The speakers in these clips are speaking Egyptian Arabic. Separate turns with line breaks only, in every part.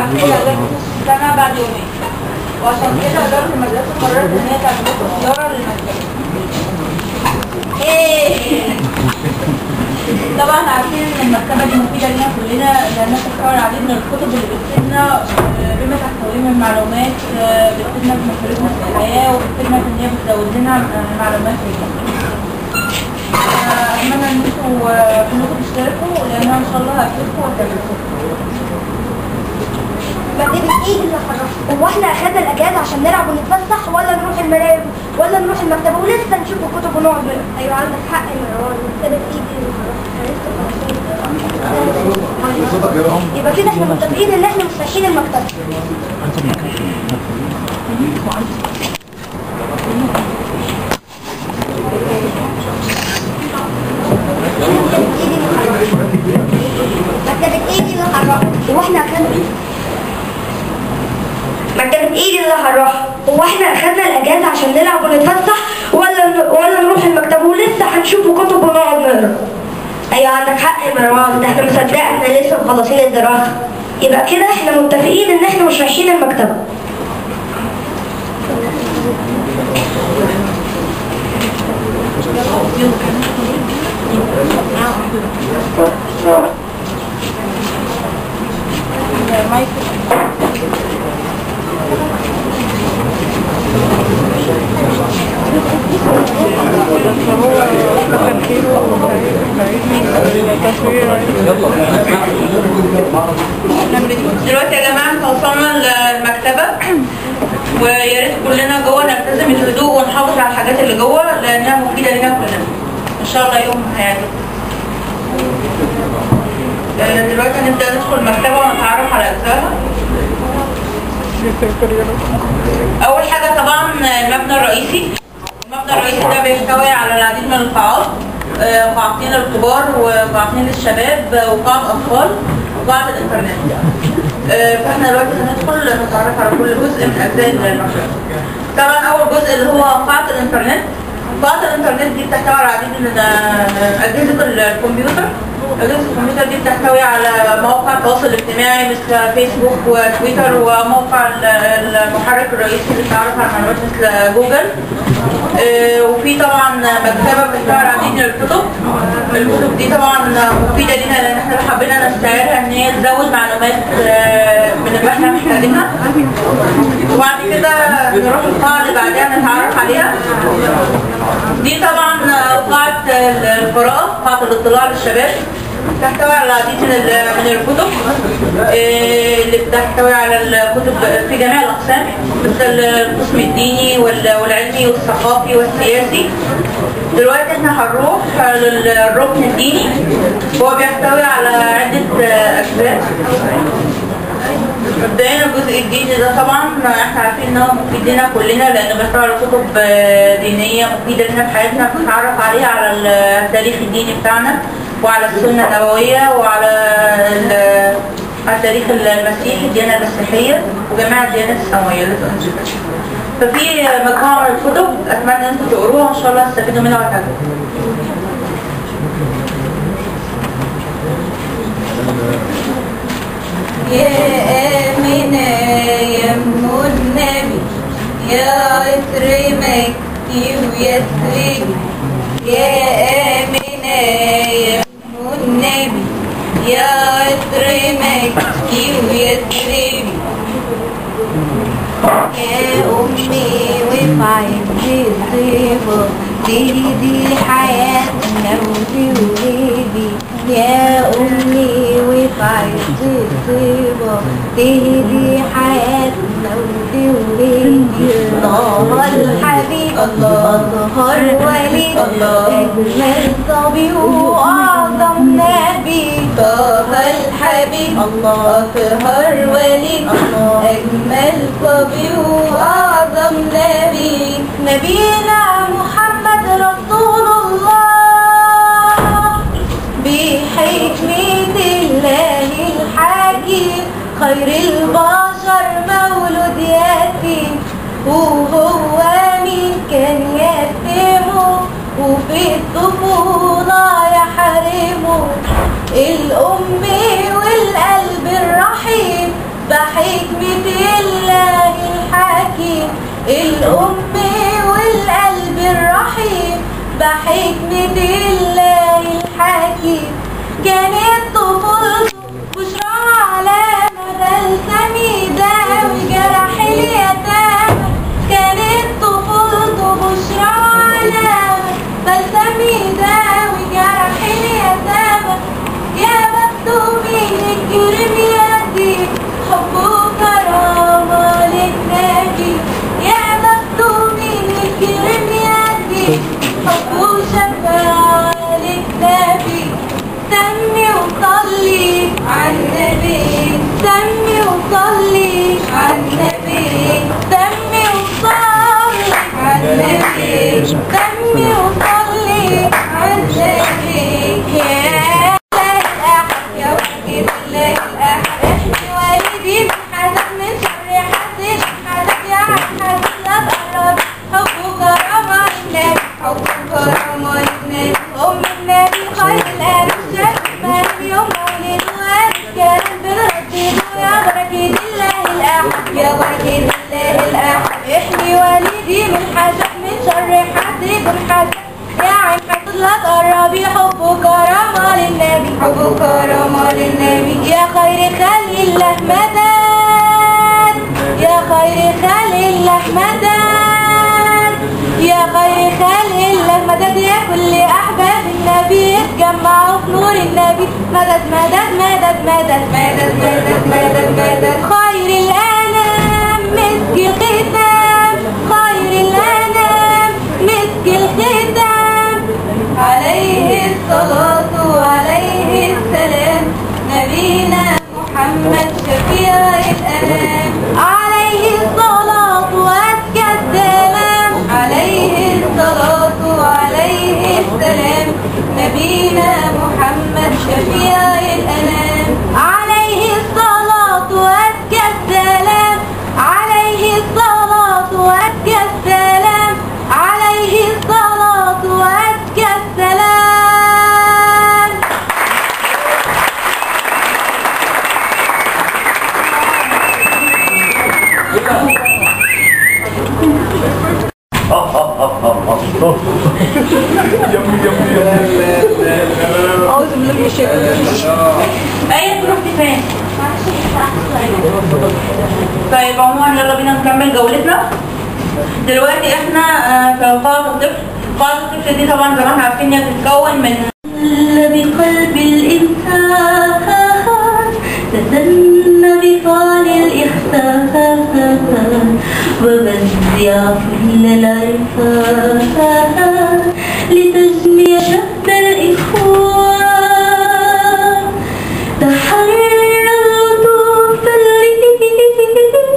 بعد كده لجنة السنة بعد يومين وعشان كده إدارة المدرسة قررت إن هي تعمل لكم زيارة للمكتبة. إيه طبعا عارفين ان المكتبة دي مفيدة لنا كلنا لانها بتحتوي على العديد من الكتب اللي بتفيدنا آه، بما تحتويه من معلومات آه، بتفيدنا في مصاريفنا في الحياة وبتفيدنا في ان هي بتزود لنا آه، معلومات فيها. آه، اتمنى ان انتوا آه، كلكم تشتركوا لانها ان شاء الله هتفيدكم وهتعجبكم.
مكتبة ايه اللي حرفت هو احنا اخدنا الاجازة عشان نلعب ونتفسح ولا نروح الملاعب ولا نروح المكتبة ولسه نشوف الكتب ونقعد نقرا ايوه عندك حق يا مروان مكتبة ايه دي اللي حرفت يبقى كده احنا متفقين ان احنا مش رايحين المكتبة مكتبة ايه دي اللي حرفت هو احنا اخدنا مكتبة ايه دي اللي هنروح؟ هو احنا اخدنا الاجازة عشان نلعب ونتفسح ولا ولا نروح المكتبة ولسه هنشوف كتب ونقعد نقرا؟ ايوه عندك حق يا مروان ده احنا مصدق احنا لسه مخلصين الدراسة يبقى كده احنا متفقين ان احنا مش رايحين المكتبة
دلوقتي يا جماعة احنا وصلنا المكتبة ويا ريت كلنا جوه نلتزم الهدوء ونحافظ على الحاجات اللي جوه لانها مفيدة لنا كلنا. ان شاء الله يوم هيعجبكم. آه، دلوقتي هنبدأ ندخل المكتبة ونتعرف على أجزائها. أول حاجة طبعا المبنى الرئيسي. المبنى الرئيسي ده بيحتوي على العديد من القاعات. آه، قاعتين للكبار وقاعتين للشباب وقاعة أطفال وقاعة الإنترنت. آه، فاحنا دلوقتي هندخل نتعرف على كل جزء من أجزاء المكتبة. طبعا أول جزء اللي هو قاعة الإنترنت. قاعة الإنترنت دي بتحتوي على العديد من آه، أجهزة الكمبيوتر. أجهزة الكمبيوتر دي بتحتوي على مواقع التواصل الاجتماعي مثل فيسبوك وتويتر وموقع ال- المحرك الرئيسي للتعرف على المعلومات مثل جوجل. آه، وفي طبعا مكتبة بتحتوي على العديد من الكتب. الكتب دي طبعا مفيدة لنا لأن احنا لو حبينا نستعيرها إن هي تزود معلومات آه، من اللي احنا محتاجينها. وبعد كده نروح القاعة اللي بعدها نتعرف عليها. دي طبعا قاعة القراءة قاعة الاطلاع للشباب تحتوي على العديد من ال- من الكتب إيه، اللي بتحتوي على الكتب في جميع الأقسام مثل القسم الديني وال- والعلمي والثقافي والسياسي دلوقتي احنا هنروح للركن الديني هو بيحتوي على عدة أجزاء مبدئيا الجزء الديني ده طبعا احنا عارفين ان هو مفيد لنا كلنا لان بيحتوي على كتب آه، دينيه مفيده لنا في حياتنا بنتعرف عليها على التاريخ الديني بتاعنا وعلى السنه النبويه وعلى ال- على تاريخ المسيح الديانه المسيحيه وجميع الديانات السماويه اللي تنشئ ففي مجموعه من الكتب اتمنى ان انتم تقروها ان شاء الله تستفيدوا منها وتعجبكم
يا آمنة يا أم النبي يا عطر مكي ويسري يا آمنة يا أم النبي يا عطر مكي ويسري يا أمي وفي الطيبة تهدي حياتنا وتولدي يا أمي وفي الطيبة تهدي حياتنا وتولدي طه الحبيب الله ظهر ولي أجمل صبي وأعظم نبي طه الحبيب الله ظهر ولي أجمل صبي وأعظم نبي نبينا محمد رسول الله بحكمة الله الحكيم خير البشر مولود يتيم وهو مين كان يتيمه وفي الطفولة يحرمه الأم والقلب الرحيم بحكمة الله الحكيم الأم والقلب الرحيم بحكمة الله الحكيم كانت طفولته بشرى على مدى السميدة وجرح اليتامى كانت طفولته بشرى على مدى السميدة وجرح اليتامى يا بخته من الكرم يدي حب وكرامة للنبي يا بخته من الكرم يدي حب وشفاعة للنبي سمي وصلي على النبي سمي وصلي على النبي سمي وصلي على النبي سمي وصلي على النبي يا الأحد يا وحيد الله الأحد احمي والدي من حسد من شر حسد حسد يا حسد لا تقرب حب وكرامة للنبي حب وكرامة للنبي أم النبي خير الأرشاد مريم يوم مولد وأذكر بالرديد يا بركة الله الأحد يا بركة الله الأحد احمي والدي من حسد من شر حسد حسد يا عين حسد لا تقربي حب وكرامة للنبي حب وكرامة للنبي يا خير خلق الله مدد يا خير خلق الله مدد يا خير خلق الله مدد يا كل أحباب النبي اتجمعوا في نور النبي مدد مدد مدد مدد مدد مدد مدد مدد خير الأنام مسك الختام خير الأنام مسك الختام عليه الصلاة وعليه السلام نبينا محمد شفيع الأنام عليه الصلاة وأزكى السلام عليه الصلاة وعليه السلام نبينا محمد شفيع الأنام عليه الصلاة وأزكى السلام عليه الصلاة وأزكى السلام عليه الصلاة وأزكى السلام
ايه رحت فين؟ طيب عموما يلا بينا نكمل جولتنا دلوقتي احنا آه، في قاعدة الطفل قاعدة الطفل دي طبعا زي ما احنا عارفين هي بتتكون من بقلب الإنسان تسنى بفعل الإخفاء وبزع كل العرفان لتجميع شتى الإخوان تحرر اللطوف اللين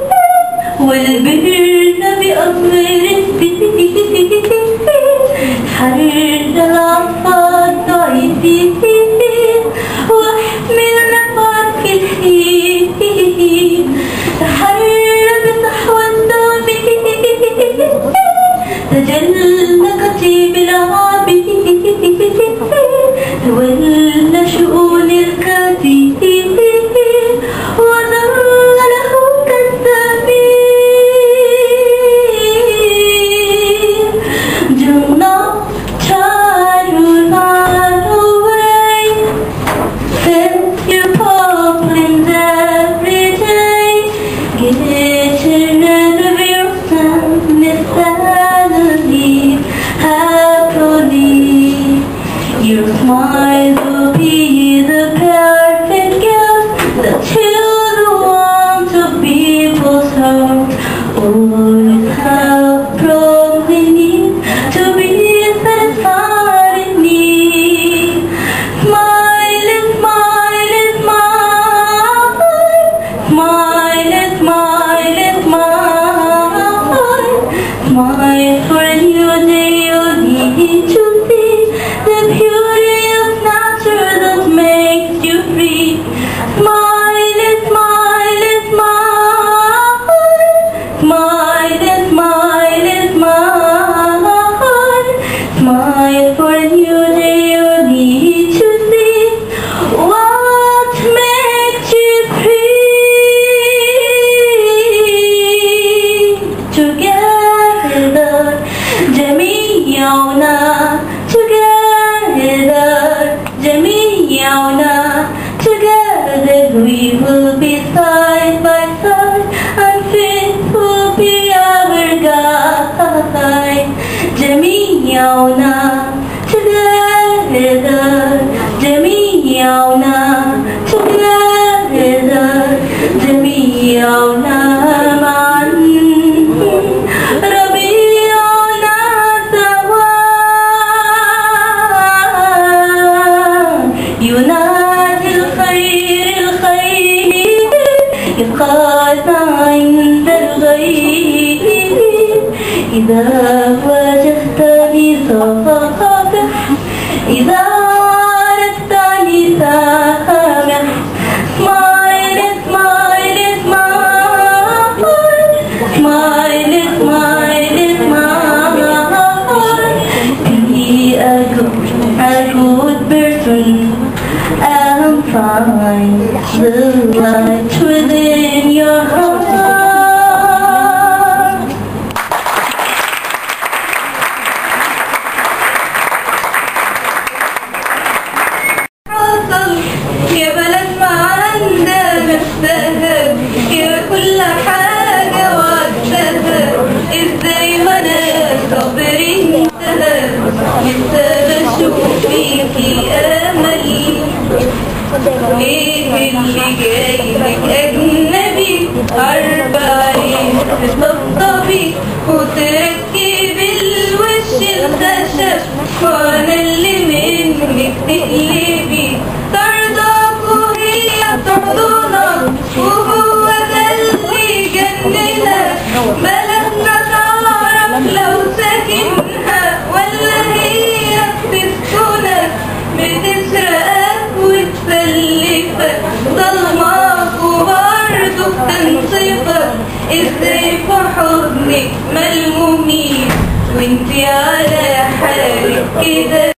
والبرد بأمر الدين حرر العطاء ضعيفين واحملنا معك الحين تحرر بصحوى الدامين تجلى كتيب العابدين تولى شؤون الكاتبين وظل له كذابين Do not try to run away Set your problems every day Get rid of yourself insanely Happily Your smile will be the perfect gift That chills the warmth of people's hearts Always have probably need to be satisfied in need Smile and smile and smile Smile and smile and smile Smile for a new day you'll need to see The beauty of
رضا جميعنا تبنى رضا جميعنا معا ربيعنا سوا ينادي الخير الخير يبقانا عند الغيب إذا واجهتني صفقك إذا عرفتني سامح Smile, smile, smile Smile, smile, smile Be a good, a good person And find the light within your heart حصل يا بلد ما عندها نفسها يا كل حاجة وقتها ازاي ما انا صبري انتهى لسه بشوف فيكي امل ليه اللي جاي لك اجنبي اربعين تطبطبي وتركبي الوش الخشب وانا اللي منك تقلبي ترضاك وهي تحضنك وهو ده اللي جننك بلدنا تعرف لو ساكنها ولا هي بتسكنك بتسرقك وتسلفك ظلمك وبرضه بتنصفك ازاي في حضنك ملمومين وانتي على حالك كده